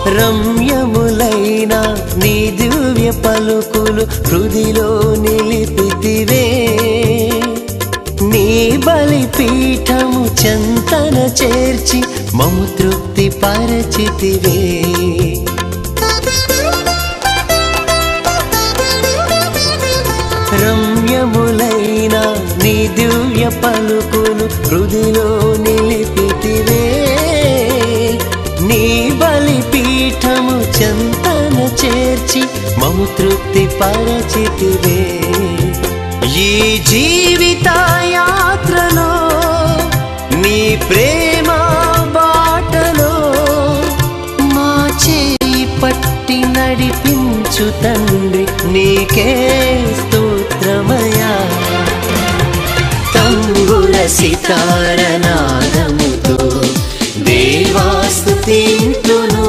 రమ్యములైన నీ దివ్య పలుకులు హృదిలో నిలిపితివే నీ బలిపీఠము చెంతన చేర్చి మము తృప్తి పరచితివే రమ్యములైన నీ దివ్య పలుకులు హృదిలో నిలిపితివే నీ బలిపీఠము చెంతన చేర్చి మము తృప్తి పరచితివే ఈ జీవిత యాత్రలో నీ ప్రేమ బాటలో మా చేయి పట్టి నడిపించు తండ్రి నీకే స్తోత్రమయా తంబుర సితారనాదముతో దేవాస్తుతింతును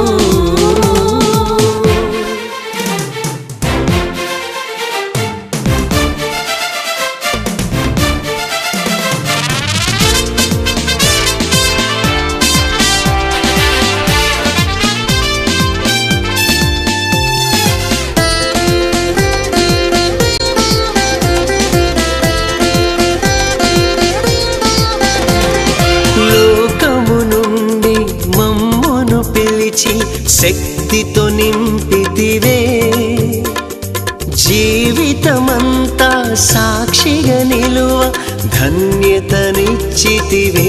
లోకము నుండి మమ్మును పిలిచి శక్తితో నింపితివే జీవితమంతా సాక్షిగా నిలువ ధన్యతనిచ్చితివే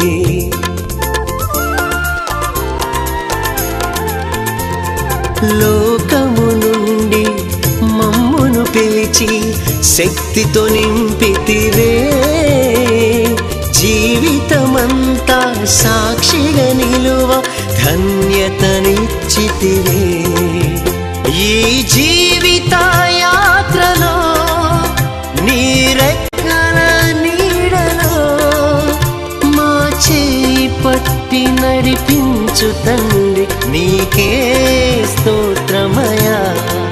లోకము నుండి మమ్మును పిలిచి శక్తితో నింపితివే జీవితమంతా సాక్షిగా నిలువ ధన్యతనిచ్చితివే ఈ జీవిత యాత్రలో నీ రెక్కల నీడలో మా చేయి పట్టి నడిపించు తండ్రి నీకే స్తోత్రమయా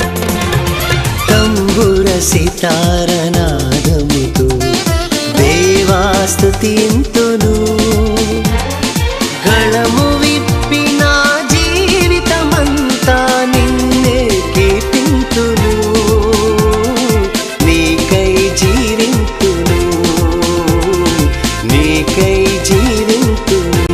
తంబుర సితారనాదముతో దేవాస్తుతింతును గళము విప్పి నా జీవితమంతా నిన్నే కీర్తింతును నీకై జీవింతును నీకై జీవింతును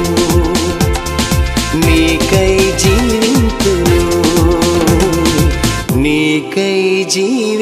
నీకై జీవింతును నీకై జీవి